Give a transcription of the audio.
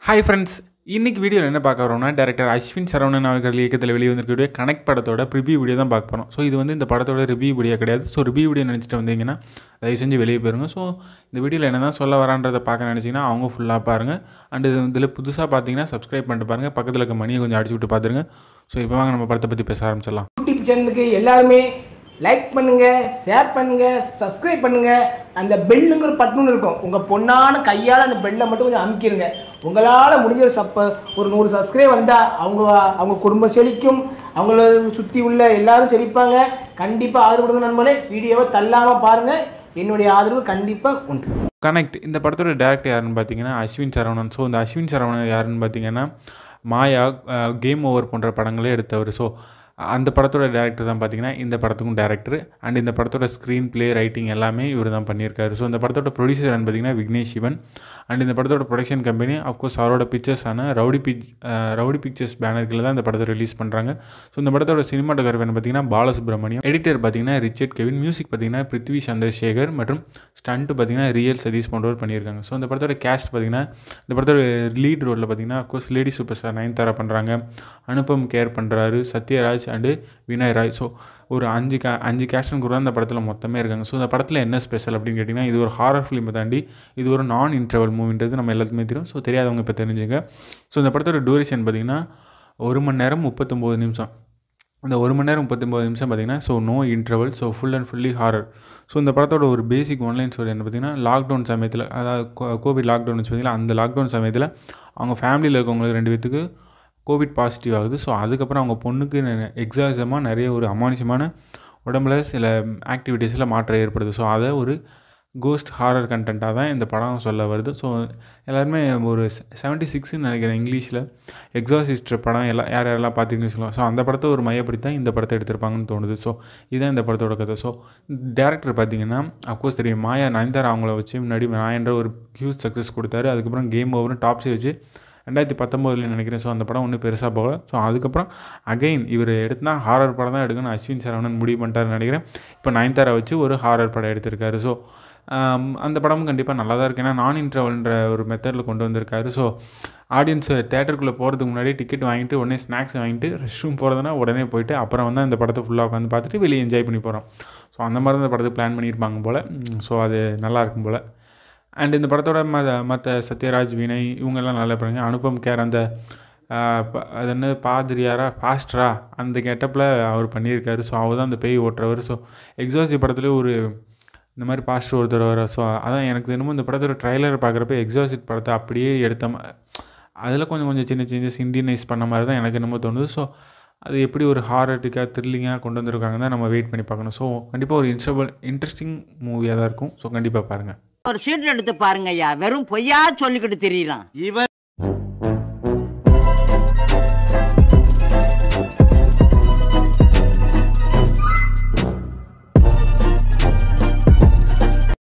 hi friends இன்னைக்கு வீடியோவில் என்ன பார்க்க வரோம்னா டேரக்டர் அஸ்வின் சரவணன் அவர்கள் இயக்கத்தில் வெளியே வந்திருக்கக்கூடிய கனெக்ட் படத்தோட ரிவ்யூ வீடியோ தான் பார்க்க போகிறோம் ஸோ இது வந்து இந்த படத்தோட ரிவ்யூ வீடியோ கிடையாது ஸோ ரிவ்யூ வீடியோ நினச்சிட்டு வந்தீங்கன்னா தயவு செஞ்சு வெளியே போயிருங்க ஸோ இந்த வீடியோவில் என்ன தான் சொல்ல வரான்றதை பார்க்க நினச்சிங்கன்னா அவங்க ஃபுல்லாக பாருங்கள் அண்ட் இது இதில் புதுசாக பார்த்தீங்கன்னா சப்ஸ்கிரைப் பண்ணிட்டு பாருங்கள் பக்கத்தில் இருக்க மணியை கொஞ்சம் அடிச்சு விட்டு பார்த்துருங்க ஸோ இப்போ வாங்க நம்ம படத்தை பற்றி பேச ஆரம்பிச்சிடலாம் யூடியூப் சேனலுக்கு எல்லாருமே லைக் பண்ணுங்க ஷேர் பண்ணுங்க சப்ஸ்கிரைப் பண்ணுங்க அந்த பெல்லுங்கிற பட்டன் இருக்கும் உங்க பொண்ணான கையால் அந்த பெல்லை மட்டும் கொஞ்சம் அமுக்கிடுங்க உங்களால் முடிஞ்ச ஒரு சப்ப ஒரு நூறு சப்ஸ்கிரைப் வந்தால் அவங்க அவங்க குடும்பம் செழிக்கும் அவங்கள சுற்றி உள்ள எல்லாரும் செழிப்பாங்க கண்டிப்பாக ஆதரவு கொடுங்க நண்பர்களே வீடியோவை தள்ளாமல் பாருங்கள் என்னுடைய ஆதரவு கண்டிப்பாக உண்டு கனெக்ட் இந்த படத்தோட டேரக்டர் யாருன்னு பார்த்தீங்கன்னா அஸ்வின் சரவணன் ஸோ இந்த அஸ்வின் சரவணன் யாருன்னு பார்த்தீங்கன்னா மாயா கேம் ஓவர் போன்ற படங்களே எடுத்தவர் ஸோ அந்த படத்தோட டேரக்டர் தான் பார்த்தீங்கன்னா இந்த படத்துக்கும் டேரக்டர் அண்ட் இந்த படத்தோட ஸ்க்ரீன் ப்ளே ரைட்டிங் எல்லாமே இவர் தான் பண்ணியிருக்காரு ஸோ இந்த படத்தோட ப்ரொடியூசர் பார்த்தீங்கன்னா விக்னேஷ் சிவன் அண்ட் இந்த படத்தோட ப்ரொடக்ஷன் கம்பெனி அஃப்கோர்ஸ் அவரோட பிக்சர்ஸான ரவுடி பிக் ரவுடி பிக்சர்ஸ் பேனர்களில் தான் இந்த படத்தை ரிலீஸ் பண்ணுறாங்க ஸோ இந்த படத்தோட சினிமாட்டோகிராஃபர் பார்த்தீங்கன்னா பாலசுப்ரமணியம் எடிட்டர் பார்த்தீங்கன்னா ரிச்சர்ட் கெவின் மியூசிக் பார்த்தீங்கன்னா பிருத்வி சந்திரசேகர் மற்றும் ஸ்டண்ட் பார்த்தீங்கன்னா ரியல் சதீஷ் போன்றவர் பண்ணியிருக்காங்க ஸோ இந்த படத்தோட கேஸ்ட் பார்த்தீங்கன்னா இந்த படத்தோட லீட் ரோலில் பார்த்தீங்கன்னா of course lady super star Nayanthara பண்ணுறாங்க அனுபம் கேர் பண்ணுறாரு சத்யராஜ் அண்டு வினய் ராய் ஸோ ஒரு அஞ்சு கே அஞ்சு கேஸ்டன் கூட இந்த படத்தில் மொத்தமே இருக்காங்க ஸோ இந்த படத்தில் என்ன ஸ்பெஷல் அப்படின்னு கேட்டிங்கன்னா இது ஒரு ஹாரர் ஃபிலிமை தாண்டி இது ஒரு நான் இன்டர்வல் மூவின்றது நம்ம எல்லாத்துக்குமே தெரியும் ஸோ தெரியாதவங்க இப்போ தெரிஞ்சுங்க ஸோ இந்த படத்தோட டூரேஷன் பார்த்திங்கன்னா ஒரு மணி நேரம் முப்பத்தொம்போது நிமிஷம் இந்த ஒரு மணி நேரம் முப்பத்தொம்பது நிமிஷம் பார்த்தீங்கன்னா so no interval so full and fully horror so இந்த படத்தோட ஒரு பேசிக் ஒன்லைன் ஸ்டோரி என்ன பார்த்தீங்கன்னா லாக்டவுன் சமயத்தில் அதாவது கோ- கோவிட் லாக்டவுன் பார்த்தீங்கன்னா அந்த லாக்டவுன் சமயத்தில் அவங்க ஃபேமிலியில் இருக்கவங்களுக்கு ரெண்டு பேத்துக்கு கோவிட் பாசிட்டிவ் ஆகுது ஸோ அதுக்கப்புறம் அவங்க பொண்ணுக்கு எக்ஸாசமாக நிறைய ஒரு அமானுஷமான உடம்புல சில ஆக்டிவிட்டீஸில் மாற்றம் ஏற்படுது ஸோ அதை ஒரு கோஸ்ட் ஹாரர் கண்டென்ட்டாக தான் இந்த படம் சொல்ல வருது ஸோ எல்லாருமே ஒரு செவன்ட்டி சிக்ஸ்ன்னு நினைக்கிறேன் இங்கிலீஷில் எக்ஸாசிஸ்டர் படம் எல்லாம் யார் யாரெல்லாம் பார்த்தீங்கன்னு சொல்லுவாங்க ஸோ அந்த படத்தை ஒரு மையப்படுத்தி தான் இந்த படத்தை எடுத்திருப்பாங்கன்னு தோணுது ஸோ இதுதான் இந்த படத்தோட கதை ஸோ டேரக்டர் பார்த்தீங்கன்னா அஃப்கோர்ஸ் தெரியும் மாயா நயன்தாரா அவங்கள வச்சு முன்னாடி நாயன்ற ஒரு ஹியூஜ் சக்ஸஸ் கொடுத்தாரு அதுக்கப்புறம் கேம் ஓவர்னு டாப்ஸை வச்சு ரெண்டாயிரத்தி பத்தொம்போதில் நினைக்கிறேன் ஸோ அந்த படம் ஒன்றும் பெருசாக போகல ஸோ அதுக்கப்புறம் அகைன் இவர் எடுத்துனா ஹாரர் படம் தான் எடுக்கணும் அஸ்வின் சரவணன் முடிவு பண்ணிட்டாருன்னு நினைக்கிறேன் இப்போ நயன்தாரா வச்சு ஒரு ஹாரர் படம் எடுத்திருக்காரு ஸோ அந்த படமும் கண்டிப்பாக நல்லா தான் இருக்கு ஏன்னா நான் இன்ட்ரவல்ன்ற ஒரு மெத்தடில் கொண்டு வந்திருக்காரு ஸோ ஆடியன்ஸ் தேட்டருக்குள்ளே போகிறதுக்கு முன்னாடி டிக்கெட் வாங்கிட்டு உடனே ஸ்நாக்ஸ் வாங்கிட்டு ரெஸ்ட் ரூம் போகிறதுனா உடனே போயிட்டு அப்புறம் வந்து அந்த படத்தை ஃபுல்லாக உட்காந்து பார்த்துட்டு வெளியே என்ஜாய் பண்ணி போகிறோம் ஸோ அந்த மாதிரி தான் இந்த படத்துக்கு பிளான் பண்ணியிருப்பாங்க போல் ஸோ அது நல்லா இருக்கும் போல் அண்ட் இந்த படத்தோட ம மற்ற சத்யராஜ் வினய் இவங்கெல்லாம் நல்லா பண்ணுங்க அனுபம் கேர் அந்த ஆஹ், ப- அது என்ன பாதிரியாரா பாஸ்டரா அந்த கெட்டப்பில் அவர் பண்ணியிருக்காரு ஸோ அவர் தான் அந்த பேய் ஓட்டுறவர் ஸோ எக்ஸாசி படத்துலேயே ஒரு இந்த மாதிரி பாஸ்டர் ஒருத்தர் வர ஸோ அதான் எனக்கு என்னமோ இந்த படத்தோட ட்ரைலர் பார்க்குறப்ப எக்ஸாசிட் படத்தை அப்படியே எடுத்த மா- அதில் கொஞ்சம் கொஞ்சம் சின்ன சேஞ்சஸ் இந்தியனைஸ் பண்ண மாதிரி தான் எனக்கு என்னமோ தோணுது ஸோ அது எப்படி ஒரு ஹாரட்டிக்காக த்ரில்லிங்காக கொண்டு வந்திருக்காங்க தான் நம்ம வெயிட் பண்ணி பார்க்கணும் ஸோ கண்டிப்பாக ஒரு இன்ஸ்டபல் இன்ட்ரெஸ்டிங் மூவியாக தான் இருக்கும் ஸோ கண்டிப்பாக பாருங்கள் ஒரு சீட் எடுத்து பாருங்க ஐயா வெறும் பொய்யா சொல்லிக்கிட்டு தெரியலாம் இவர்